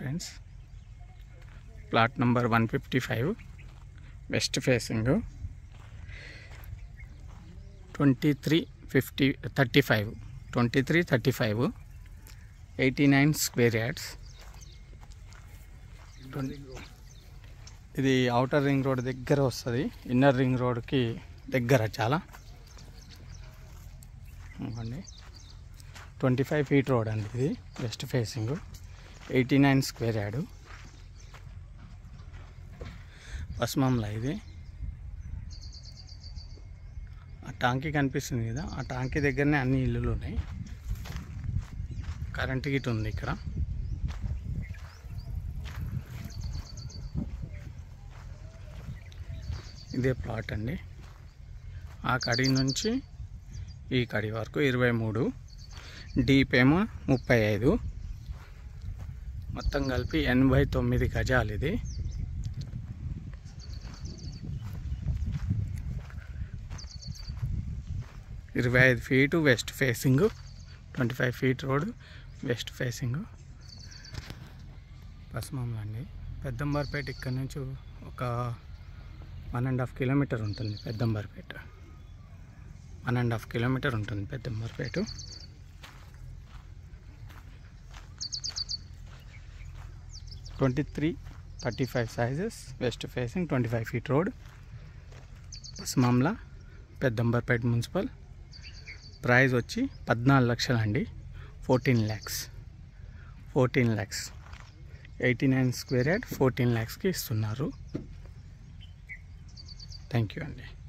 friends plot number one fifty five west facing twenty three fifty thirty five twenty three thirty five eighty nine square yards ఇది outer ring road దగ్గర వస్తుంది inner ring రోడ్కి దగ్గర చాలా ఇవ్వండి twenty five feet road అండి ఇది west facing eighty nine square yard పశ్చిమంలో ఇది ఆ టాంకీ కనిపిస్తుంది కదా ఆ టాంకీ దగ్గరనే అన్ని ఇల్లులు ఉన్నాయి కరెంట్ గిట్ ఉంది ఇక్కడ ఇదే ప్లాట్ అండి ఆ కడి నుంచి ఈ కడి వరకు ఇరవై మూడు డీప్ ఏమో ముప్పై ఐదు మొత్తం కలిపి ఎనభై తొమ్మిది గజాలు ఇది ఇరవై ఐదు feet west facing twenty five feet road west facing పశ్చిమంలో అండి పెద్దంబర్పేట ఇక్కడ నుంచి ఒక వన్ అండ్ హాఫ్ కిలోమీటర్ ఉంటుంది Peddamberpet one and half kilometre ఉంటుంది Peddamberpet twenty three thirty five sizes west facing twenty five feet road పశ్చిమంలా పెద్దంబర్పేట మున్సిపల్ ప్రైస్ వచ్చి పద్నాలుగు లక్షలు అండి fourteen lakhs fourteen lakhs eighty nine square yard fourteen ల్యాక్స్కి ఇస్తున్నారు థ్యాంక్ యూ అండి